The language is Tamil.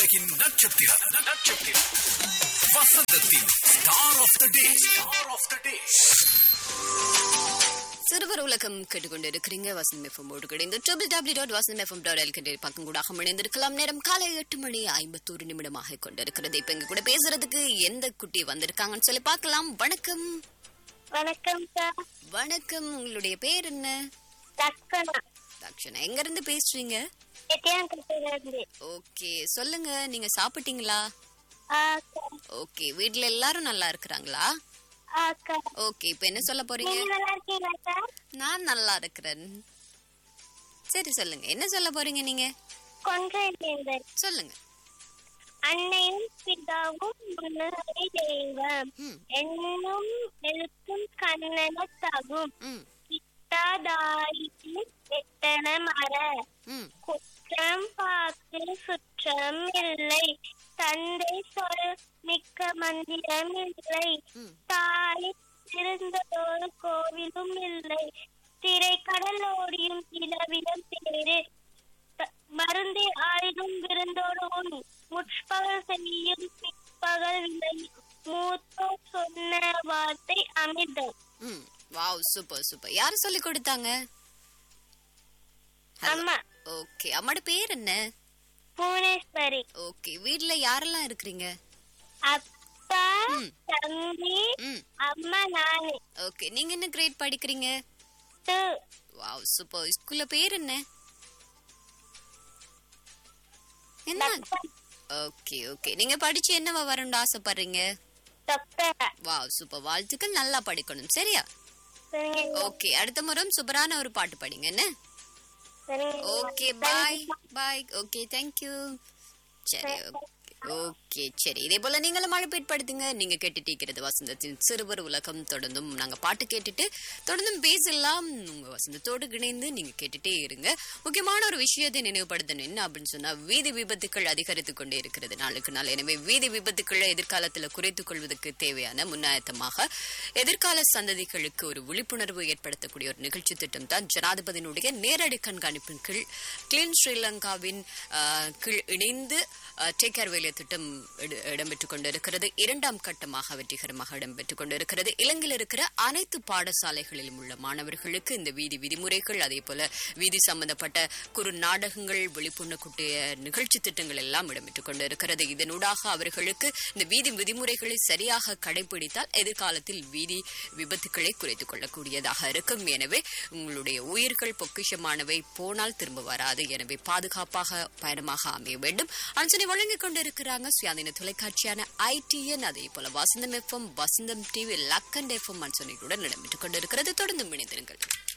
உலகின் நட்சத்திரம் நட்சத்திரம் வசந்தத்தின் star of the day star of the day சிறுவர் உலகம் கேட்டுக்கொண்டிருக்கிறீங்க வசந்தம் எஃப்எம் ஓடு கிடைந்து double W dot Vasantham FM dot L கண்டிப்பாக பக்கம் கூட இணைந்திருக்கலாம் நேரம் காலை எட்டு மணி ஐம்பத்தோரு நிமிடமாக கொண்டிருக்கிறது இப்ப எங்க கூட பேசுறதுக்கு எந்த குட்டி வந்திருக்காங்கன்னு சொல்லி பார்க்கலாம் வணக்கம் வணக்கம் சார் வணக்கம் உங்களுடைய பேர் என்ன தக்கனா தக்ஷனா எங்க இருந்து பேசுறீங்க எட்டியாங்கிட்டிலிருந்து ஓகே சொல்லுங்க நீங்க சாப்பிட்டீங்களா ஆக்கா ஓகே வீட்ல எல்லாரும் நல்லா இருக்கிறாங்களா ஆக்கா ஓகே இப்ப என்ன சொல்ல போறீங்க நீங்க நல்லா இருக்கீங்களா சார் நான் நல்லா இருக்கிறேன் சரி சொல்லுங்க என்ன சொல்ல போறீங்க நீங்க கொன்றை வேந்தர் சொல்லுங்க அன்னையும் பிதாவும் முன்னரை தெய்வம் ம் என்னும் எழுத்தும் கண்ணன தகும் ம் இட்டாதாயின் எத்தன மர ம் குற்றம் பார்த்து சுற்றம் இல்லை தந்தை சொல் மிக்க மந்திரம் இல்லை ம் தாய் இருந்ததொரு கோவிலும் இல்லை திரைக்கடலோடியும் நிலவிலும் பேரு த- மருந்தை ஆயினும் விருந்தோடு உண் முற்பகல் செய்யும் பிற்பகல் விலை மூத்தோர் சொன்ன வார்த்தை அமிர்தம் ம் வாவ் சூப்பர் சூப்பர் யார் சொல்லி கொடுத்தாங்க அம்மா ஓகே அம்மாட பேர் என்ன புவனேஸ்வரி ஓகே வீட்ல யாரெல்லாம் இருக்கிறீங்க அப்பா ம். தம்பி ம் அம்மா நானு ஓகே நீங்க என்ன கிரேட் படிக்கிறீங்க டூ வாவ் சூப்பர் ஸ்கூல்ல பேர் என்ன என்ன ஓகே ஓகே நீங்க படிச்சு என்னவா வரணும்னு ஆசைப்படுறீங்க டாக்டர் வாவ் சூப்பர் வாழ்த்துக்கள் நல்லா படிக்கணும் சரியா சரிங்க ஓகே அடுத்த முறை சூப்பரான ஒரு பாட்டு படிங்க என்ன சரிங்க okay bye bye okay thank you சரி ஓகே சரி இதே போல நீங்களும் மழை படுத்துங்க நீங்க கேட்டுட்டு இருக்கிறது வசந்தத்தின் சிறுவர் உலகம் தொடர்ந்தும் நாங்க பாட்டு கேட்டுட்டு தொடர்ந்தும் பேசலாம் உங்க வசந்தத்தோடு இணைந்து நீங்க கேட்டுட்டே இருங்க முக்கியமான ஒரு விஷயத்தை நினைவுபடுத்தணும் என்ன அப்படின்னு சொன்னா வீதி விபத்துக்கள் அதிகரித்து கொண்டே இருக்கிறது நாளுக்கு நாள் எனவே வீதி விபத்துக்களை எதிர்காலத்துல குறைத்துக் கொள்வதற்கு தேவையான முன்னாயத்தமாக எதிர்கால சந்ததிகளுக்கு ஒரு விழிப்புணர்வு ஏற்படுத்தக்கூடிய ஒரு நிகழ்ச்சி திட்டம் தான் ஜனாதிபதியினுடைய நேரடி கண்காணிப்பின் கீழ் கிளீன் ஸ்ரீலங்காவின் ஆஹ், கீழ் இணைந்து டேக் கேர் வேலை திட்டம் இட- இடம்பெற்றுக் கொண்டிருக்கிறது இரண்டாம் கட்டமாக வெற்றிகரமாக இடம்பெற்றுக் கொண்டிருக்கிறது இலங்கையில் இருக்கிற அனைத்து பாடசாலைகளிலும் உள்ள மாணவர்களுக்கு இந்த வீதி விதிமுறைகள் அதே போல வீதி சம்பந்தப்பட்ட குறு நாடகங்கள் விழிப்புணர்வுடைய நிகழ்ச்சி திட்டங்கள் எல்லாம் இடம்பெற்றுக் கொண்டிருக்கிறது இதனூடாக அவர்களுக்கு இந்த வீதி விதிமுறைகளை சரியாக கடைபிடித்தால் எதிர்காலத்தில் வீதி விபத்துக்களை குறைத்துக் கொள்ளக்கூடியதாக இருக்கும் எனவே உங்களுடைய உயிர்கள் பொக்கிஷமானவை போனால் திரும்ப வராது எனவே பாதுகாப்பாக பயணமாக அமைய வேண்டும் அஞ்சனை வழங்கிக் கொண்டிருக்கிறாங்க சுயாதீன தொலைக்காட்சியான ஐடிஎன் அதே போல Vasantham FM Vasantham TV Lakhanda FM அஞ்சனையுடன் இடம்பெற்றுக் கொண்டிருக்கிறது தொடர்ந்து இணைந்திருங்கள்